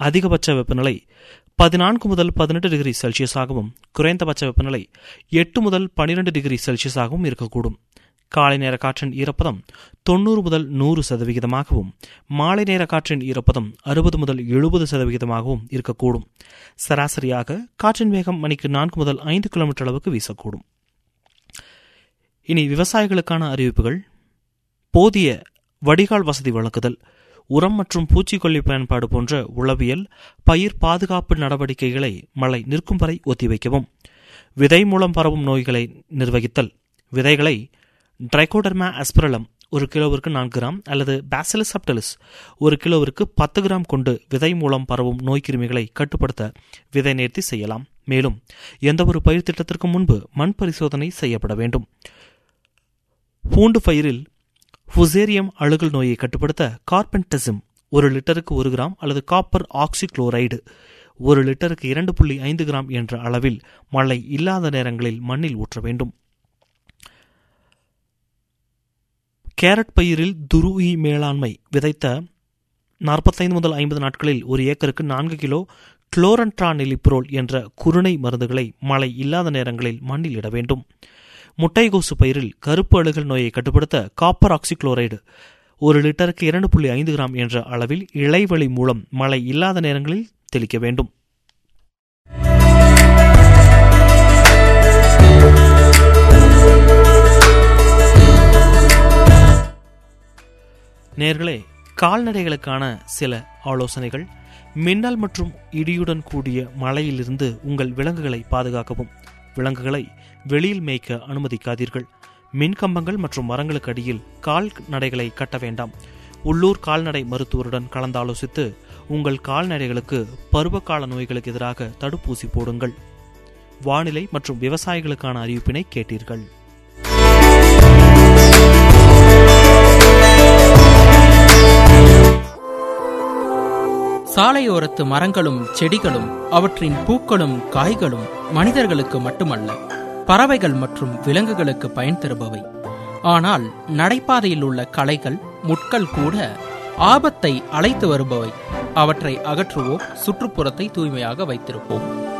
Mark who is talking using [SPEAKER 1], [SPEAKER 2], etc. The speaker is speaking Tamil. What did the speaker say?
[SPEAKER 1] அதிகபட்ச வெப்பநிலை பதினான்கு முதல் பதினெட்டு டிகிரி செல்சியஸாகவும் குறைந்தபட்ச வெப்பநிலை எட்டு முதல் பனிரெண்டு டிகிரி செல்சியஸாகவும் இருக்கக்கூடும் காலை நேர காற்றின் ஈரப்பதம் தொண்ணூறு முதல் நூறு சதவிகிதமாகவும் மாலை நேர காற்றின் ஈரப்பதம் அறுபது முதல் எழுபது சதவிகிதமாகவும் இருக்கக்கூடும் சராசரியாக காற்றின் வேகம் மணிக்கு நான்கு முதல் ஐந்து கிலோமீட்டர் அளவுக்கு வீசக்கூடும் இனி விவசாயிகளுக்கான அறிவிப்புகள் போதிய வடிகால் வசதி வழங்குதல் உரம் மற்றும் பூச்சிக்கொல்லி பயன்பாடு போன்ற உளவியல் பயிர் பாதுகாப்பு நடவடிக்கைகளை மழை நிற்கும் வரை ஒத்திவைக்கவும் விதை மூலம் பரவும் நோய்களை நிர்வகித்தல் விதைகளை ட்ரைகோடர்மா அஸ்பிரலம் ஒரு கிலோவிற்கு நான்கு கிராம் அல்லது பேசிலஸ் சப்டலிஸ் ஒரு கிலோவிற்கு பத்து கிராம் கொண்டு விதை மூலம் பரவும் நோய்க்கிருமிகளை கட்டுப்படுத்த விதை நேர்த்தி செய்யலாம் மேலும் எந்தவொரு பயிர் திட்டத்திற்கு முன்பு மண் பரிசோதனை செய்யப்பட வேண்டும் பூண்டு பயிரில் ஃபுசேரியம் அழுகல் நோயை கட்டுப்படுத்த கார்பென்டசிம் ஒரு லிட்டருக்கு ஒரு கிராம் அல்லது காப்பர் ஆக்சிக்ளோரைடு ஒரு லிட்டருக்கு இரண்டு புள்ளி ஐந்து கிராம் என்ற அளவில் மழை இல்லாத நேரங்களில் மண்ணில் ஊற்ற வேண்டும் கேரட் பயிரில் துருவி மேலாண்மை விதைத்த நாற்பத்தைந்து முதல் ஐம்பது நாட்களில் ஒரு ஏக்கருக்கு நான்கு கிலோ குளோரன்ட்ரானிலிப்ரோல் என்ற குருணை மருந்துகளை மழை இல்லாத நேரங்களில் மண்ணில் இட வேண்டும் முட்டைகோசு பயிரில் கருப்பு அழுகல் நோயை கட்டுப்படுத்த காப்பர் ஆக்சிக்ளோரைடு ஒரு லிட்டருக்கு இரண்டு புள்ளி ஐந்து கிராம் என்ற அளவில் இலைவழி மூலம் மழை இல்லாத நேரங்களில் தெளிக்க வேண்டும் நேர்களே கால்நடைகளுக்கான சில ஆலோசனைகள் மின்னல் மற்றும் இடியுடன் கூடிய மழையிலிருந்து உங்கள் விலங்குகளை பாதுகாக்கவும் விலங்குகளை வெளியில் மேய்க்க அனுமதிக்காதீர்கள் மின்கம்பங்கள் மற்றும் மரங்களுக்கு அடியில் கால்நடைகளை கட்ட வேண்டாம் உள்ளூர் கால்நடை மருத்துவருடன் கலந்தாலோசித்து உங்கள் கால்நடைகளுக்கு பருவகால நோய்களுக்கு எதிராக தடுப்பூசி போடுங்கள் வானிலை மற்றும் விவசாயிகளுக்கான அறிவிப்பினை கேட்டீர்கள்
[SPEAKER 2] சாலையோரத்து மரங்களும் செடிகளும் அவற்றின் பூக்களும் காய்களும் மனிதர்களுக்கு மட்டுமல்ல பறவைகள் மற்றும் விலங்குகளுக்கு பயன் தருபவை ஆனால் நடைபாதையில் உள்ள களைகள் முட்கள் கூட ஆபத்தை அழைத்து வருபவை அவற்றை அகற்றுவோம் சுற்றுப்புறத்தை தூய்மையாக வைத்திருப்போம்